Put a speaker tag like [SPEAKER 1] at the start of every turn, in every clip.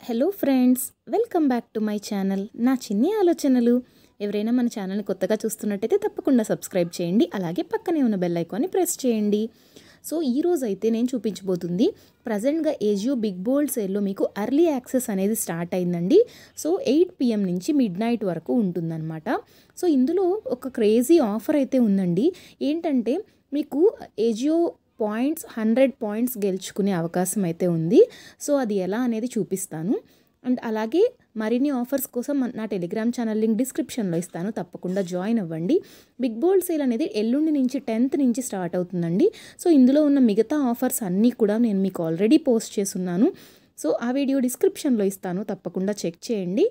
[SPEAKER 1] hello friends welcome back to my channel నా చిన్ని ఆలోచనలు ఎవరైనా మన ఛానల్ని కొత్తగా చూస్తున్నట్టయితే తప్పకుండా సబ్స్క్రైబ్ చేయండి అలాగే పక్కనే ఉన్న బెల్ ఐకాన్ని ప్రెస్ చేయండి సో ఈ రోజు అయితే నేను చూపించబోతుంది ప్రజెంట్గా ఏజియో బిగ్ బోల్డ్ సేల్లో మీకు అర్లీ యాక్సెస్ అనేది స్టార్ట్ అయిందండి సో ఎయిట్ పిఎం నుంచి మిడ్ నైట్ వరకు ఉంటుందన్నమాట సో ఇందులో ఒక క్రేజీ ఆఫర్ అయితే ఉందండి ఏంటంటే మీకు ఏజియో పాయింట్స్ హండ్రెడ్ పాయింట్స్ గెలుచుకునే అవకాశం అయితే ఉంది సో అది ఎలా అనేది చూపిస్తాను అండ్ అలాగే మరిన్ని ఆఫర్స్ కోసం మన- నా టెలిగ్రామ్ ఛానల్ లింక్ డిస్క్రిప్షన్లో ఇస్తాను తప్పకుండా జాయిన్ అవ్వండి బిగ్ బోల్డ్ సేల్ అనేది ఎల్లుండి నుంచి టెన్త్ నుంచి స్టార్ట్ అవుతుందండి సో ఇందులో ఉన్న మిగతా ఆఫర్స్ అన్నీ కూడా నేను మీకు ఆల్రెడీ పోస్ట్ చేస్తున్నాను సో ఆ వీడియో డిస్క్రిప్షన్లో ఇస్తాను తప్పకుండా చెక్ చేయండి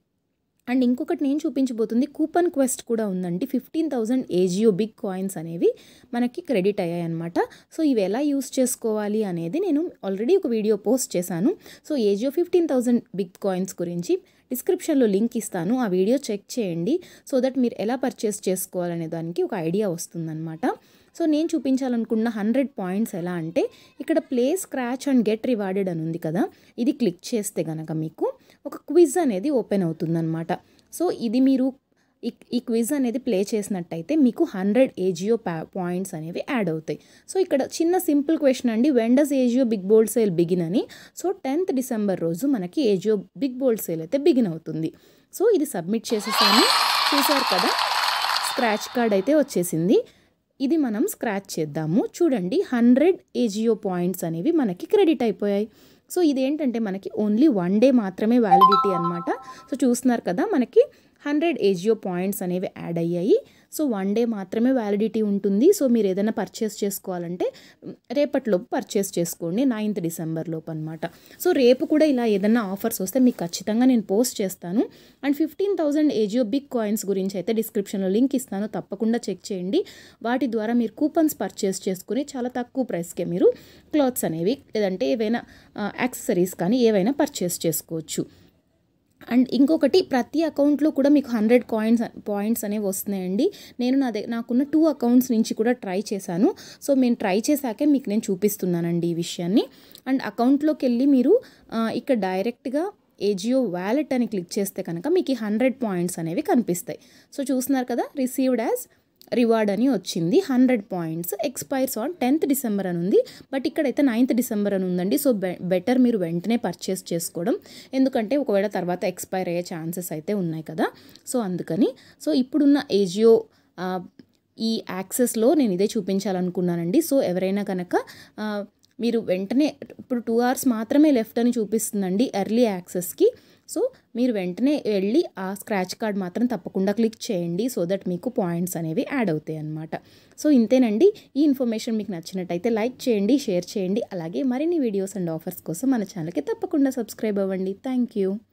[SPEAKER 1] అండ్ ఇంకొకటి నేను చూపించబోతుంది కూపన్ క్వెస్ట్ కూడా ఉందండి fifteen thousand AJIO big coins అనేవి మనకి క్రెడిట్ అయ్యాయి అనమాట సో ఇవి ఎలా యూస్ చేసుకోవాలి అనేది నేను ఆల్రెడీ ఒక వీడియో పోస్ట్ చేశాను so AJIO fifteen thousand big coins గురించి డిస్క్రిప్షన్లో లింక్ ఇస్తాను ఆ వీడియో చెక్ చేయండి సో దట్ మీరు ఎలా పర్చేస్ చేసుకోవాలనే దానికి ఒక ఐడియా వస్తుందన్నమాట సో నేను చూపించాలనుకున్న హండ్రెడ్ పాయింట్స్ ఎలా అంటే ఇక్కడ play scratch and get rewarded అని ఉంది కదా ఇది క్లిక్ చేస్తే కనుక మీకు ఒక క్విజ్ అనేది ఓపెన్ అవుతుందన్నమాట సో ఇది మీరు ఈ ఈ క్విజ్ అనేది ప్లే చేసినట్టయితే మీకు హండ్రెడ్ ఏజియో పాయింట్స్ అనేవి యాడ్ అవుతాయి సో ఇక్కడ చిన్న సింపుల్ క్వశ్చన్ అండి when does AJIO big bold sale begin అని సో టెన్త్ డిసెంబర్ రోజు మనకి ఏజియో బిగ్ బోల్డ్ సేల్ అయితే బిగిన్ అవుతుంది సో ఇది సబ్మిట్ చేసేసాను చూసారు కదా స్క్రాచ్ కార్డ్ అయితే వచ్చేసింది ఇది మనం స్క్రాచ్ చేద్దాము చూడండి హండ్రెడ్ ఏజియో పాయింట్స్ అనేవి మనకి క్రెడిట్ అయిపోయాయి సో ఇదేంటంటే మనకి ఓన్లీ వన్ డే మాత్రమే వ్యాలిడిటీ అనమాట సో చూస్తున్నారు కదా మనకి హండ్రెడ్ ఏజియో పాయింట్స్ అనేవి యాడ్ అయ్యాయి సో వన్ డే మాత్రమే వ్యాలిడిటీ ఉంటుంది సో మీరు ఏదైనా పర్చేస్ చేసుకోవాలంటే మ్, రేపటిలోపు పర్చేస్ చేసుకోండి నైన్త్ డిసెంబర్ లోపు అనమాట సో రేపు కూడా ఇలా ఏదైనా ఆఫర్స్ వస్తే మీకు ఖచ్చితంగా నేను పోస్ట్ చేస్తాను and fifteen thousand AJIO big coins గురించి అయితే డిస్క్రిప్షన్లో లింక్ ఇస్తాను తప్పకుండా చెక్ చేయండి వాటి ద్వారా మీరు కూపన్స్ పర్చేస్ చేసుకుని చాలా తక్కువ ప్రైస్కే మీరు క్లాత్స్ అనేవి లేదంటే ఏవైనా యాక్సెసరీస్ కానీ ఏవైనా పర్చేస్ చేసుకోవచ్చు అండ్ ఇంకొకటి ప్రతి అకౌంట్లో కూడా మీకు హండ్రెడ్ కాయిన్స్ పాయింట్స్ అనేవి వస్తున్నాయండి నేను నా దగ్గర నాకున్న టూ అకౌంట్స్ నుంచి కూడా ట్రై చేశాను సో నేను ట్రై చేశాకే మీకు నేను చూపిస్తున్నానండి ఈ విషయాన్ని అండ్ అకౌంట్లోకి వెళ్ళి మీరు ఆ, ఇక్కడ డైరెక్ట్గా ఏజియో వ్యాలెట్ అని క్లిక్ చేస్తే కనుక మీకు ఈ హండ్రెడ్ పాయింట్స్ అనేవి కనిపిస్తాయి సో చూస్తున్నారు కదా రిసీవ్డ్ యాజ్ రివార్డ్ అని వచ్చింది hundred points expires on tenth December అని ఉంది బట్ ఇక్కడైతే నైన్త్ డిసెంబర్ అని ఉందండి సో బె బెటర్ మీరు వెంటనే పర్చేస్ చేసుకోవడం ఎందుకంటే ఒకవేళ తర్వాత ఎక్స్పైర్ అయ్యే ఛాన్సెస్ అయితే ఉన్నాయి కదా సో అందుకని సో ఇప్పుడున్న ఏజియో ఆ, ఈ యాక్సెస్లో నేను ఇదే చూపించాలనుకున్నానండి సో ఎవరైనా కనుక ఆ, మీరు వెంటనే ఇప్పుడు టూ అవర్స్ మాత్రమే లెఫ్ట్ అని చూపిస్తుందండి ఎర్లీ యాక్సెస్కి సో మీరు వెంటనే వెళ్ళి ఆ స్క్రాచ్ కార్డ్ మాత్రం తప్పకుండా క్లిక్ చేయండి సో దట్ మీకు పాయింట్స్ అనేవి యాడ్ అవుతాయి అన్నమాట సో ఇంతేనండి ఈ ఇన్ఫర్మేషన్ మీకు నచ్చినట్టయితే లైక్ చేయండి షేర్ చేయండి అలాగే మరిన్ని వీడియోస్ అండ్ ఆఫర్స్ కోసం మన ఛానల్కి తప్పకుండా సబ్స్క్రైబ్ అవ్వండి థ్యాంక్ యూ